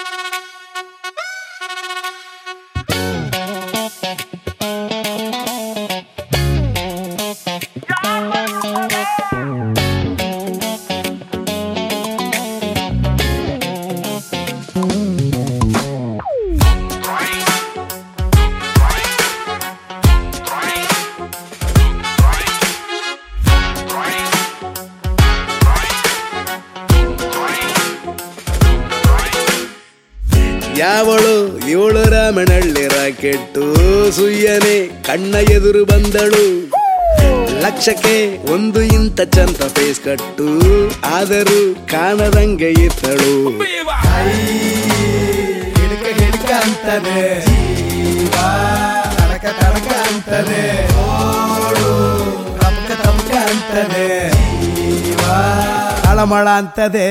ಯಾವಳು ಇವಳು ರಾಮನಳ್ಳಿ ರಾಕೆಟ್ಟು ಸುಯ್ಯನೆ ಕಣ್ಣ ಎದುರು ಬಂದಳು ಲಕ್ಷಕ್ಕೆ ಒಂದು ಇಂತ ಚಂದ ಫೇಸ್ ಕಟ್ಟು ಆದರೂ ಕಾಣದಂಗೆ ಇತ್ತಳು ಹಿಡ್ಕ ಹಿಡ್ಕ ಅಂತದೆ ಜೀವ ತಡಕ ತಡಕ ಅಂತದೆ ಓಡು ತಮ್ಕ ತಮ್ಕ ಅಂತದೆ ಜೀವ ಅಳಮಳ ಅಂತದೆ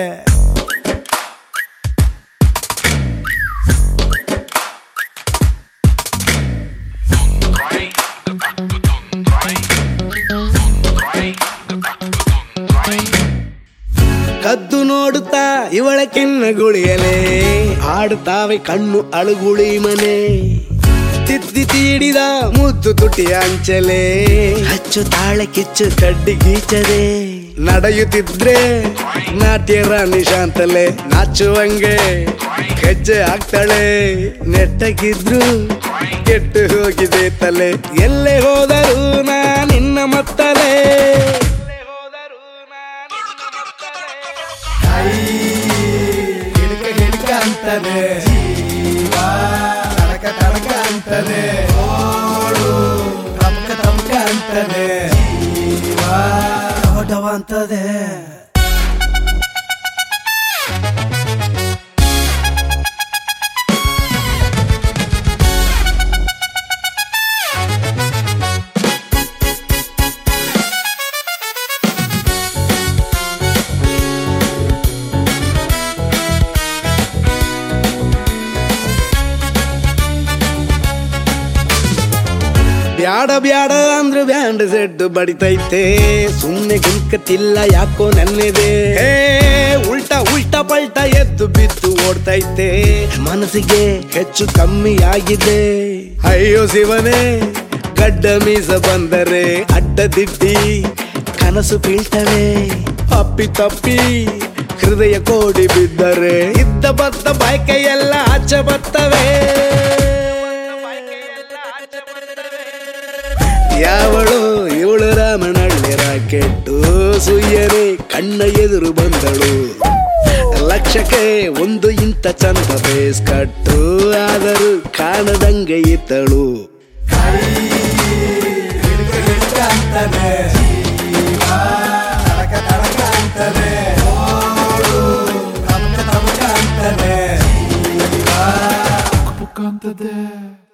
ಕದ್ದು ನೋಡುತ್ತಾ ಇವಳ ಕಿನ್ನ ಗುಳಿಯಲೆ ಆಡುತ್ತಾವೆ ಕಣ್ಣು ಅಳುಗುಳಿ ಮನೆ ತಿದ್ದಿ ತೀಡಿದ ಮುದ್ದು ತುಟಿ ಅಂಚಲೆ ಹಚ್ಚು ತಾಳೆ ಕಿಚ್ಚು ಕಡ್ಡಿ ಗೀಚದೆ ನಡೆಯುತ್ತಿದ್ರೆ ನಾಟ್ಯ ರಾಣಿ ಶಾಂತಲೆ ನಾಚುವಂಗೆ ಹೆಜ್ಜೆ ಹಾಕ್ತಾಳೆ ನೆಟ್ಟಗಿದ್ರು ಕೆಟ್ಟು ಹೋಗಿದೆ ತಲೆ ಎಲ್ಲೇ ಹೋದರೂ ನಾ ನಿನ್ನ ಮತ್ತಲೆ ಹಿಡ್ಕ ಹಿಡ್ಕ ಅಂತದೆ ಜೀವ ತಡಕ ತಡಕ ಅಂತದೆ ಓಡು ತಮ್ಕ ತಮ್ಕ ಅಂತದೆ ಜೀವ ಡವ ಡವ ಅಂತದೆ ಬ್ಯಾಡ ಬ್ಯಾಡ ಅಂದ್ರು ಬ್ಯಾಂಡ್ ಸೆಡ್ ಬಡಿತೈತೆ ಸುಮ್ನೆ ಗಿಲ್ಕತಿಲ್ಲ ಯಾಕೋ ನನ್ನಿದೆ ಹೇ ಉಲ್ಟಾ ಉಲ್ಟಾ ಪಲ್ಟಾ ಎದ್ದು ಬಿದ್ದು ಓಡ್ತೈತೆ ಮನಸ್ಸಿಗೆ ಹೆಚ್ಚು ಕಮ್ಮಿ ಆಗಿದೆ ಅಯ್ಯೋ ಶಿವನೇ ಗಡ್ಡ ಮೀಸ ಬಂದರೆ ಅಡ್ಡ ದಿಡ್ಡಿ ಕನಸು ಬೀಳ್ತವೆ ಅಪ್ಪಿ ತಪ್ಪಿ ಹೃದಯ ಕೋಡಿ ಬಿದ್ದರೆ ಇದ್ದ ಬದ್ದ ಬಾಯ್ಕೆ ಎಲ್ಲ ಆಚೆ ಬರ್ತವೆ ಯಾವಳು ಇವಳು ರಾಮನಳ್ಳಿ ರಾಕೆಟ್ಟು ಸುಯ್ಯನೆ ಕಣ್ಣ ಎದುರು ಬಂದಳು ಲಕ್ಷಕ್ಕೆ ಒಂದು ಇಂತ ಚಂದ ಬೇಸ್ ಕಟ್ಟು ಆದರೂ ಕಾಣದಂಗೆ ಇತ್ತಳು ಹಿಡ್ಕ ಹಿಡ್ಕ ಅಂತದೆ ಜೀವ ತಡಕ ತಡಕ ಅಂತದೆ ಓಡು ತಮ್ಕ ತಮ್ಕ ಅಂತದೆ ಜೀವ ಪುಕ್ಕ ಅಂತದೆ